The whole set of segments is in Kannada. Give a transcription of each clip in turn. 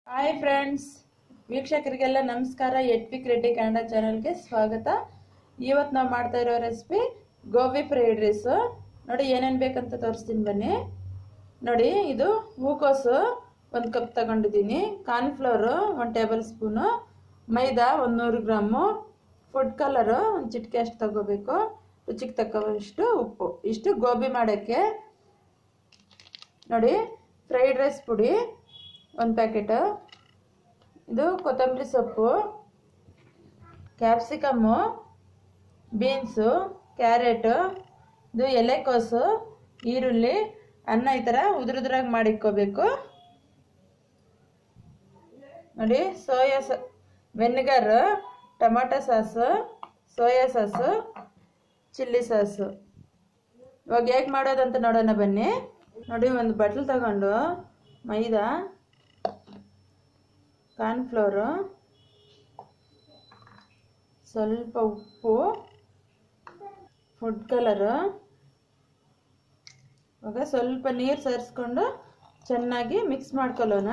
ಹಾಯ್ ಫ್ರೆಂಡ್ಸ್ ವೀಕ್ಷಕರಿಗೆಲ್ಲ ನಮಸ್ಕಾರ ಎಟ್ವಿಕ್ ರೆಡ್ಡಿ ಕನ್ನಡ ಚಾನಲ್ಗೆ ಸ್ವಾಗತ ಇವತ್ತು ನಾವು ಮಾಡ್ತಾ ಇರೋ ರೆಸಿಪಿ ಗೋಬಿ ಫ್ರೈಡ್ ರೈಸು ನೋಡಿ ಏನೇನು ಬೇಕಂತ ತೋರಿಸ್ತೀನಿ ಬನ್ನಿ ನೋಡಿ ಇದು ಹೂಕೋಸು ಒಂದು ಕಪ್ ತಗೊಂಡಿದ್ದೀನಿ ಕಾರ್ನ್ಫ್ಲವರು ಒಂದು ಟೇಬಲ್ ಸ್ಪೂನು ಮೈದಾ ಒಂದು ನೂರು ಗ್ರಾಮು ಫುಡ್ ಕಲರು ಒಂದು ಚಿಟಿಕೆ ಅಷ್ಟು ತಗೋಬೇಕು ರುಚಿಗೆ ತಕ್ಕವಷ್ಟು ಉಪ್ಪು ಇಷ್ಟು ಗೋಬಿ ಮಾಡೋಕ್ಕೆ ನೋಡಿ ಫ್ರೈಡ್ ರೈಸ್ ಪುಡಿ ಒಂದು ಪ್ಯಾಕೆಟು ಇದು ಕೊತ್ತಂಬರಿ ಸೊಪ್ಪು ಕ್ಯಾಪ್ಸಿಕಮ್ಮು ಬೀನ್ಸು ಕ್ಯಾರೆಟು ಇದು ಎಲೆಕೋಸು ಈರುಳ್ಳಿ ಅನ್ನ ಈ ಥರ ಉದುರುದ್ರಾಗಿ ಮಾಡಿಕ್ಕೋಬೇಕು ನೋಡಿ ಸೋಯಾ ಸ vinegar tomato sauce soya sauce chilli sauce ಇವಾಗ ಹೇಗೆ ಮಾಡೋದಂತ ನೋಡೋಣ ಬನ್ನಿ ನೋಡಿ ಒಂದು ಬಟ್ಲು ತಗೊಂಡು ಮೈದಾ ಕಾರ್ನ್ಫ್ಲೋರು ಸ್ವಲ್ಪ ಉಪ್ಪು ಫುಡ್ ಕಲರು ಇವಾಗ ಸ್ವಲ್ಪ ನೀರು ಸೇರಿಸ್ಕೊಂಡು ಚೆನ್ನಾಗಿ ಮಿಕ್ಸ್ ಮಾಡ್ಕೊಳ್ಳೋಣ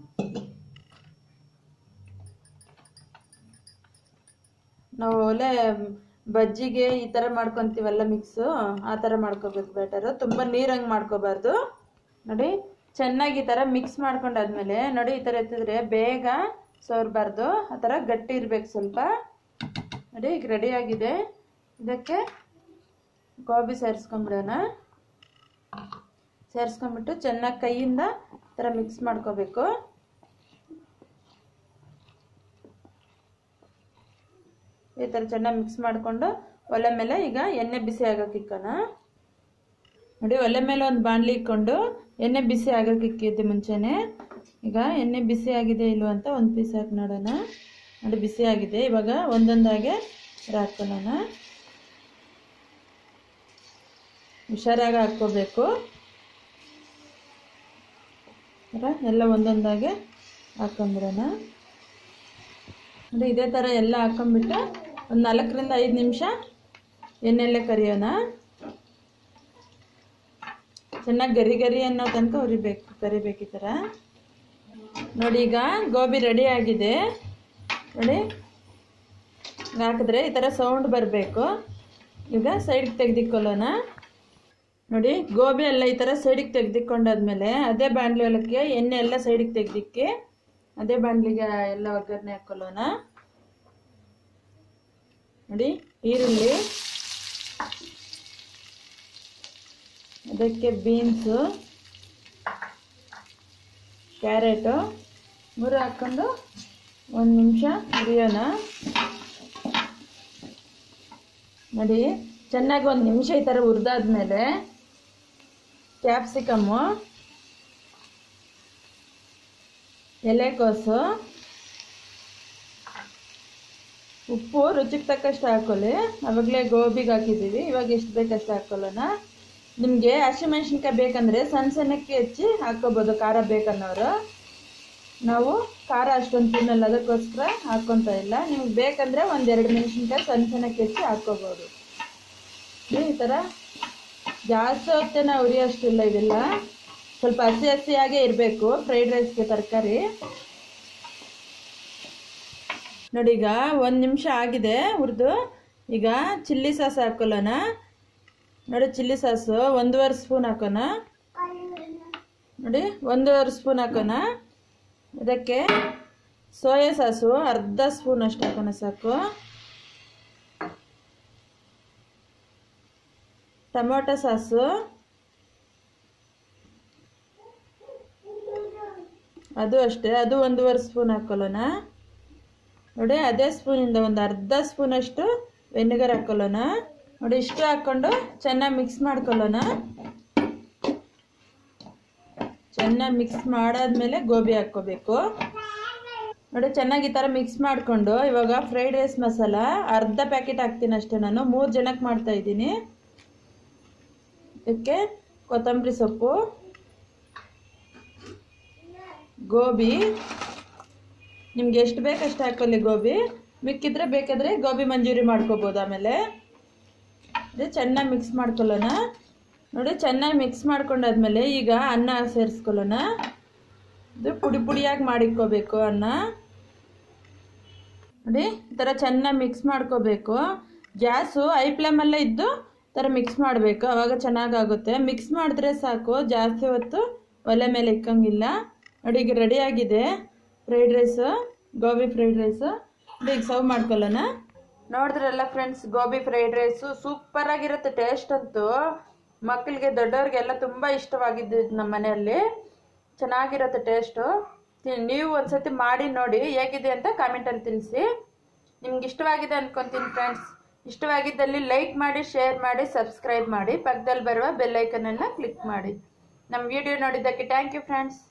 ನಾವು ಒಲೆ ಬಜ್ಜಿಗೆ ಈ ಥರ ಮಾಡ್ಕೊತೀವಲ್ಲ ಮಿಕ್ಸು ಆ ಥರ ಮಾಡ್ಕೋಬೇಕು ಬೆಟರು ತುಂಬ ನೀರಂಗೆ ಮಾಡ್ಕೋಬಾರ್ದು ನೋಡಿ ಚೆನ್ನಾಗಿ ಈ ಥರ ಮಿಕ್ಸ್ ಮಾಡ್ಕೊಂಡಾದ್ಮೇಲೆ ನೋಡಿ ಈ ಥರ ಎತ್ತಿದ್ರೆ ಬೇಗ ಸೋರ್ಬಾರ್ದು ಆ ಥರ ಗಟ್ಟಿ ಇರ್ಬೇಕು ಸ್ವಲ್ಪ ನೋಡಿ ಈಗ ರೆಡಿ ಆಗಿದೆ ಇದಕ್ಕೆ ಗೋಬಿ ಸೇರಿಸ್ಕೊಂಬಿಡೋಣ ಸೇರಿಸ್ಕೊಂಬಿಟ್ಟು ಚೆನ್ನಾಗಿ ಕೈಯಿಂದ ಈ ಥರ ಮಿಕ್ಸ್ ಮಾಡ್ಕೋಬೇಕು ಈ ಥರ ಚೆನ್ನಾಗಿ ಮಿಕ್ಸ್ ಮಾಡಿಕೊಂಡು ಒಲೆ ಮೇಲೆ ಈಗ ಎಣ್ಣೆ ಬಿಸಿ ಆಗಕ್ಕೆ ಇಕ್ಕೋಣ ನೋಡಿ ಒಲೆ ಮೇಲೆ ಒಂದು ಬಾಣಲಿ ಇಕ್ಕೊಂಡು ಎಣ್ಣೆ ಬಿಸಿ ಆಗಕ್ಕೆ ಇಕ್ಕಿದ್ದೆ ಮುಂಚೆನೆ ಈಗ ಎಣ್ಣೆ ಬಿಸಿ ಆಗಿದೆ ಇಲ್ವ ಅಂತ ಒಂದು ಪೀಸ್ ಹಾಕಿ ನೋಡೋಣ ನೋಡಿ ಬಿಸಿ ಆಗಿದೆ ಇವಾಗ ಒಂದೊಂದಾಗೆ ಹಾಕೊಳ್ಳೋಣ ಹುಷಾರಾಗಿ ಹಾಕ್ಕೋಬೇಕು ಎಲ್ಲ ಒಂದೊಂದಾಗೆ ಹಾಕೊಂಬಿಡೋಣ ನೋಡಿ ಇದೇ ಥರ ಎಲ್ಲ ಹಾಕೊಂಡ್ಬಿಟ್ಟು ಒಂದು ನಾಲ್ಕರಿಂದ ಐದು ನಿಮಿಷ ಎಣ್ಣೆಲ್ಲೇ ಕರಿಯೋಣ ಚೆನ್ನಾಗಿ ಗರಿ ಗರಿ ಅನ್ನೋ ತನಕ ಹುರಿಬೇಕು ಕರಿಬೇಕು ಈ ಥರ ನೋಡಿ ಈಗ ಗೋಬಿ ರೆಡಿ ಆಗಿದೆ ನೋಡಿ ಹಾಕಿದ್ರೆ ಈ ಥರ ಸೌಂಡ್ ಬರಬೇಕು ಈಗ ಸೈಡ್ಗೆ ತೆಗೆದಿಕ್ಕೊಳ್ಳೋಣ ನೋಡಿ ಗೋಬಿ ಎಲ್ಲ ಈ ಥರ ಸೈಡಿಗೆ ತೆಗೆದಿಕ್ಕೊಂಡಾದ್ಮೇಲೆ ಅದೇ ಬಾಣಲಿ ಹೊಲಕ್ಕೆ ಎಣ್ಣೆ ಎಲ್ಲ ಸೈಡಿಗೆ ತೆಗೆದಿಕ್ಕಿ ಅದೇ ಬಾಣಲಿಗೆ ಎಲ್ಲ ಒಗ್ಗರಣೆ ಹಾಕೊಳ್ಳೋಣ ನೋಡಿ ಈರುಳ್ಳಿ ಅದಕ್ಕೆ ಬೀನ್ಸು ಕ್ಯಾರೆಟು ಮೂರು ಹಾಕ್ಕೊಂಡು ಒಂದು ನಿಮಿಷ ಹುರಿಯೋಣ ನೋಡಿ ಚೆನ್ನಾಗಿ ಒಂದು ನಿಮಿಷ ಈ ಥರ ಹುರಿದಾದ್ಮೇಲೆ ಕ್ಯಾಪ್ಸಿಕಮ್ಮು ಎಲೆಕೋಸು ಉಪ್ಪು ರುಚಿಗೆ ತಕ್ಕಷ್ಟು ಹಾಕೊಳ್ಳಿ ಆವಾಗಲೇ ಗೋಬಿಗೆ ಹಾಕಿದ್ದೀವಿ ಇವಾಗ ಎಷ್ಟು ಬೇಕಷ್ಟು ಹಾಕೊಳ್ಳೋಣ ನಿಮಗೆ ಹಸಿಮೆಣ್ಸಿನ್ಕಾಯಿ ಬೇಕಂದರೆ ಸಣ್ಣ ಸಣ್ಣಕ್ಕೆ ಹೆಚ್ಚಿ ಹಾಕ್ಕೋಬೋದು ಖಾರ ಬೇಕನ್ನೋರು ನಾವು ಖಾರ ಅಷ್ಟೊಂದು ತಿನ್ನಲ್ಲ ಅದಕ್ಕೋಸ್ಕರ ಹಾಕ್ಕೊತಾ ಇಲ್ಲ ನಿಮ್ಗೆ ಬೇಕಂದರೆ ಒಂದೆರಡು ಮೆಣಸಿನ್ಕಾಯಿ ಸಣ್ಣ ಸಣ್ಣಕ್ಕೆ ಹೆಚ್ಚಿ ಹಾಕ್ಕೋಬೋದು ಈ ಥರ ಜಾಸ್ತಿ ಹೊತ್ತೆ ನಾವು ಉರಿಯೋಷ್ಟಿಲ್ಲ ಇದೆಲ್ಲ ಸ್ವಲ್ಪ ಹಸಿ ಹಸಿಯಾಗೇ ಇರಬೇಕು ಫ್ರೈಡ್ ರೈಸ್ಗೆ ತರಕಾರಿ ನೋಡಿ ಈಗ ಒಂದು ನಿಮಿಷ ಆಗಿದೆ ಹುರಿದು ಈಗ ಚಿಲ್ಲಿ ಸಾಸ್ ಹಾಕೊಳ್ಳೋಣ ನೋಡಿ ಚಿಲ್ಲಿ ಸಾಸು ಒಂದೂವರೆ ಸ್ಪೂನ್ ಹಾಕೋಣ ನೋಡಿ ಒಂದೂವರೆ ಸ್ಪೂನ್ ಹಾಕೋಣ ಇದಕ್ಕೆ ಸೋಯಾ ಸಾಸು ಅರ್ಧ ಸ್ಪೂನ್ ಅಷ್ಟು ಹಾಕೋಣ ಸಾಕು ಟೊಮೊಟೊ ಸಾಸು ಅದು ಅಷ್ಟೇ ಅದು ಒಂದೂವರೆ ಸ್ಪೂನ್ ಹಾಕೊಳ್ಳೋಣ ನೋಡಿ ಅದೇ ಸ್ಪೂನಿಂದ ಒಂದು ಅರ್ಧ ಸ್ಪೂನಷ್ಟು ವೆನಿಗರ್ ಹಾಕೊಳ್ಳೋಣ ನೋಡಿ ಇಷ್ಟು ಹಾಕ್ಕೊಂಡು ಚೆನ್ನಾಗಿ ಮಿಕ್ಸ್ ಮಾಡ್ಕೊಳ್ಳೋಣ ಚೆನ್ನಾಗಿ ಮಿಕ್ಸ್ ಮಾಡಾದ್ಮೇಲೆ ಗೋಬಿ ಹಾಕ್ಕೋಬೇಕು ನೋಡಿ ಚೆನ್ನಾಗಿ ಈ ಥರ ಮಿಕ್ಸ್ ಮಾಡಿಕೊಂಡು ಇವಾಗ ಫ್ರೈಡ್ ರೈಸ್ ಮಸಾಲ ಅರ್ಧ ಪ್ಯಾಕೆಟ್ ಹಾಕ್ತೀನಿ ಅಷ್ಟೇ ನಾನು ಮೂರು ಜನಕ್ಕೆ ಮಾಡ್ತಾ ಇದ್ದೀನಿ ಇದಕ್ಕೆ ಕೊತ್ತಂಬರಿ ಸೊಪ್ಪು ಗೋಬಿ ನಿಮ್ಗೆ ಎಷ್ಟು ಬೇಕಷ್ಟು ಹಾಕೊಳ್ಳಿ ಗೋಬಿ ಮಿಕ್ಕಿದ್ರೆ ಬೇಕಾದರೆ ಗೋಬಿ ಮಂಜೂರಿ ಮಾಡ್ಕೋಬೋದು ಆಮೇಲೆ ಇದು ಚೆನ್ನಾಗಿ ಮಿಕ್ಸ್ ಮಾಡ್ಕೊಳ್ಳೋಣ ನೋಡಿ ಚೆನ್ನಾಗಿ ಮಿಕ್ಸ್ ಮಾಡ್ಕೊಂಡಾದ್ಮೇಲೆ ಈಗ ಅನ್ನ ಸೇರಿಸ್ಕೊಳ್ಳೋಣ ಇದು ಪುಡಿ ಪುಡಿಯಾಗಿ ಮಾಡಿಕ್ಕೋಬೇಕು ಅನ್ನ ನೋಡಿ ಈ ಥರ ಚೆನ್ನಾಗಿ ಮಿಕ್ಸ್ ಮಾಡ್ಕೋಬೇಕು ಗ್ಯಾಸು ಐ ಫ್ಲೇಮಲ್ಲೇ ಇದ್ದು ಈ ಥರ ಮಿಕ್ಸ್ ಮಾಡಬೇಕು ಅವಾಗ ಚೆನ್ನಾಗಾಗುತ್ತೆ ಮಿಕ್ಸ್ ಮಾಡಿದ್ರೆ ಸಾಕು ಜಾಸ್ತಿ ಹೊತ್ತು ಒಲೆ ಮೇಲೆ ಇಕ್ಕಂಗಿಲ್ಲ ನೋಡಿ ಈಗ ರೆಡಿ ಆಗಿದೆ fried rice gobi fried rice ಈಗ ಸರ್ವ್ ಮಾಡ್ಕೊಳ್ಳೋಣ ನೋಡಿದ್ರಲ್ಲ friends gobi fried rice super ಆಗಿರುತ್ತೆ ಟೇಸ್ಟ್ ಅಂತೂ ಮಕ್ಕಳಿಗೆ ದೊಡ್ಡವ್ರಿಗೆಲ್ಲ ತುಂಬ ಇಷ್ಟವಾಗಿದ್ದು ಇದು ನಮ್ಮ ಮನೆಯಲ್ಲಿ ಚೆನ್ನಾಗಿರುತ್ತೆ ಟೇಸ್ಟು ನೀವು ಒಂದ್ಸತಿ ಮಾಡಿ ನೋಡಿ ಹೇಗಿದೆ ಅಂತ ಕಾಮೆಂಟಲ್ಲಿ ತಿಳಿಸಿ ನಿಮ್ಗೆ ಇಷ್ಟವಾಗಿದೆ ಅನ್ಕೊಂತೀನಿ ಫ್ರೆಂಡ್ಸ್ ಇಷ್ಟವಾಗಿದ್ದಲ್ಲಿ ಲೈಕ್ ಮಾಡಿ ಶೇರ್ ಮಾಡಿ ಸಬ್ಸ್ಕ್ರೈಬ್ ಮಾಡಿ ಪಕ್ಕದಲ್ಲಿ ಬರುವ ಬೆಲ್ಲೈಕನನ್ನು ಕ್ಲಿಕ್ ಮಾಡಿ ನಮ್ಮ ವಿಡಿಯೋ ನೋಡಿದ್ದಕ್ಕೆ ಥ್ಯಾಂಕ್ ಯು ಫ್ರೆಂಡ್ಸ್